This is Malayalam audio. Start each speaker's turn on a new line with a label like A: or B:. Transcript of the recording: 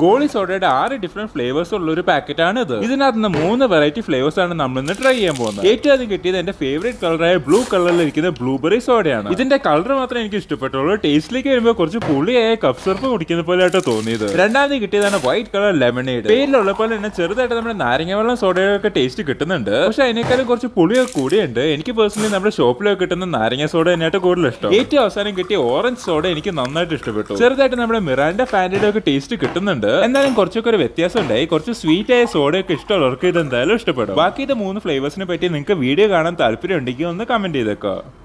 A: ഗോളി സോഡയുടെ ആറ് ഡിഫറെന്റ് ഫ്ലേവേഴ്സ് ഉള്ള ഒരു പാക്കറ്റ് ആണ് ഇത് ഇതിനകത്ത് നിന്ന് മൂന്ന് വെറൈറ്റി ഫ്ലേവേഴ്സ് ആണ് നമ്മൾ ഇന്ന് ട്രൈ ചെയ്യാൻ പോകുന്നത് ഏറ്റവും ആദ്യം കിട്ടിയത് എന്റെ ഫേവറേറ്റ് കളറായ ബ്ലൂ കളറിൽ ഇരിക്കുന്ന ബ്ലൂബെറി സോഡയാണ് ഇതിന്റെ കളർ മാത്രമേ എനിക്ക് ഇഷ്ടപ്പെട്ടുള്ളൂ ടേസ്റ്റിലേക്ക് വരുമ്പോൾ കുറച്ച് പുളിയായ കപ്പ് സിറപ്പ് കുടിക്കുന്ന പോലെ ആയിട്ട് തോന്നിയത് രണ്ടാമത് കിട്ടിയതാണ് വൈറ്റ് കളർ ലെമണേഡ് പേരിലുള്ള പോലെ തന്നെ ചെറുതായിട്ട് നമ്മുടെ നാരങ്ങ വെള്ളം സോഡയൊക്കെ ടേസ്റ്റ് കിട്ടുന്നുണ്ട് പക്ഷെ അതിനേക്കാളും കുറച്ച് പുളിയൊക്കെ കൂടിയുണ്ട് എനിക്ക് പേഴ്സണലി നമ്മുടെ ഷോപ്പിലൊക്കെ കിട്ടുന്ന നാരങ്ങ സോഡ തന്നെയായിട്ട് കൂടുതൽ ഇഷ്ടം ഏറ്റവും അവസാനം കിട്ടിയ ഓറഞ്ച് സോഡ എനിക്ക് നന്നായിട്ട് ഇഷ്ടപ്പെട്ടു ചെറുതായിട്ട് നമ്മുടെ മിറാൻഡ ഫാൻഡിയുടെ ഒക്കെ ടേസ്റ്റ് കിട്ടുന്നുണ്ട് എന്നാലും കുറച്ചൊക്കെ ഒരു വ്യത്യാസം ഉണ്ടായി കുറച്ച് സ്വീറ്റ് ആയ സോഡയൊക്കെ ഇഷ്ടമുള്ളവർക്ക് ഇത് എന്തായാലും ഇഷ്ടപ്പെടും ബാക്കി ഇത് മൂന്ന് ഫ്ലേവേഴ്സിനെ പറ്റി നിങ്ങൾക്ക് വീഡിയോ കാണാൻ താല്പര്യം ഉണ്ടെങ്കിൽ ഒന്ന് കമന്റ് ചെയ്തേക്കോ